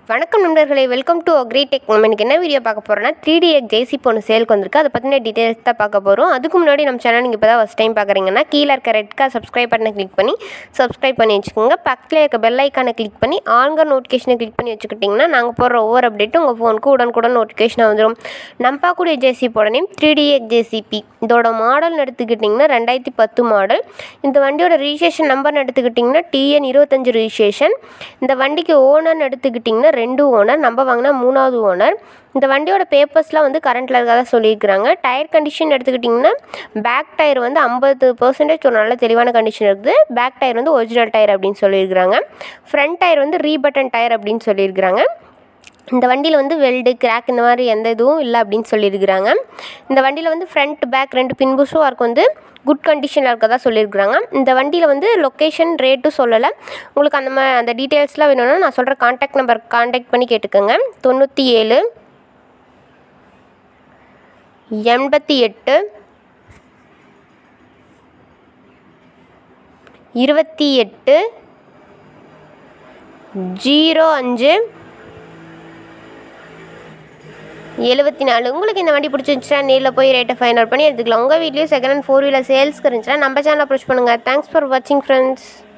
வணக்கம் நண்பர்களே welcome to agree tech இன்னைக்கு என்ன வீடியோ பார்க்க போகிறோன்னா த்ரீ டி எக் ஜேசிபி ஒன்று சேலுக்கு வந்திருக்கு அதை பற்றின டீட்டெயில்ஸ் தான் பார்க்க போகிறோம் அதுக்கு முன்னாடி நம்ம சேனல் நீங்கள் இப்போ தான் ஃபஸ்ட் டைம் பார்க்குறீங்கன்னா கீழே இருக்க ரெட் கார் சப்ஸ்கிரைப் பட்டனை கிளிக் பண்ணி சப்ஸ்கிரைப் பண்ணி வச்சுக்கோங்க பக்கத்தில் இருக்க பெல் ஐக்கானை கிளிக் பண்ணி ஆன்கர் நோட்டிஃபிகேஷனை கிளிக் பண்ணி வச்சுக்கிட்டிங்கன்னா நாங்கள் போடுற ஒவ்வொரு அப்டேட்டும் உங்கள் ஃபோனுக்கு உடனுக்குடன் நோட்டிஃபிகேஷன் வந்துடும் நம்ம பார்க்கக்கூடிய ஜேசிபோட name three D X JCB இதோட மாடல் எடுத்துக்கிட்டிங்கன்னா ரெண்டாயிரத்தி பத்து மாடல் இந்த வண்டியோட ரிஜிஸ்ட்ரேஷன் நம்பர்னு எடுத்துக்கிட்டிங்கன்னா டிஎன் இருபத்தஞ்சு ரிஜிஸ்ட்ரேஷன் இந்த வண்டிக்கு ஓனர்னு எடுத்துக்கிட்டிங்கன்னா ரெண்டு ஓனர் நம்ம வாங்கினா மூணாவது ஓனர் இந்த வண்டியோட பேப்பர்ஸ்லாம் வந்து கரண்ட்டில் இருக்கறதா சொல்லியிருக்கிறாங்க டயர் கண்டிஷன் எடுத்துக்கிட்டிங்கன்னா பேக் டயர் வந்து ஐம்பது பர்சன்டேஜ் ஒரு நல்ல தெளிவான கண்டிஷன் இருக்குது பேக் டயர் வந்து ஒரிஜினல் டயர் அப்படின்னு சொல்லியிருக்கிறாங்க ஃப்ரண்ட் டயர் வந்து ரீபட்டன் டயர் அப்படின்னு சொல்லியிருக்கிறாங்க இந்த வண்டியில் வந்து வெல்டு கிராக் இந்த மாதிரி எந்த இதுவும் இல்லை அப்படின்னு சொல்லியிருக்கிறாங்க இந்த வண்டியில் வந்து ஃப்ரண்ட் பேக் ரெண்டு பின்புஷும் ஒர்க் வந்து குட் கண்டிஷனில் இருக்கதா சொல்லியிருக்கிறாங்க இந்த வண்டியில் வந்து லொக்கேஷன் ரேட்டும் சொல்லலை உங்களுக்கு அந்த மாதிரி அந்த டீட்டெயில்ஸ்லாம் வேணும்னா நான் சொல்கிற காண்டாக்ட் நம்பர் காண்டாக்ட் பண்ணி கேட்டுக்கோங்க தொண்ணூற்றி ஏழு எண்பத்தி எட்டு இருபத்தி எட்டு ஜீரோ அஞ்சு எழுபத்தி நாலு உங்களுக்கு இந்த வண்டி பிடிச்சிருந்துச்சுன்னா நேரில் போய் ரேட்டை ஃபைன் அவுட் பண்ணி எடுத்துக்கலாம் உங்கள் வீட்லேயும் செகண்ட் ஹேண்ட் ஃபோர் வீலர் சேல்ஸ்க்கு இருந்துச்சுன்னா நம்ம சேனல் அப்ரோச் பண்ணுங்கள் தேங்க்ஸ் ஃபார் வாட்சிங் ஃப்ரெண்ட்ஸ்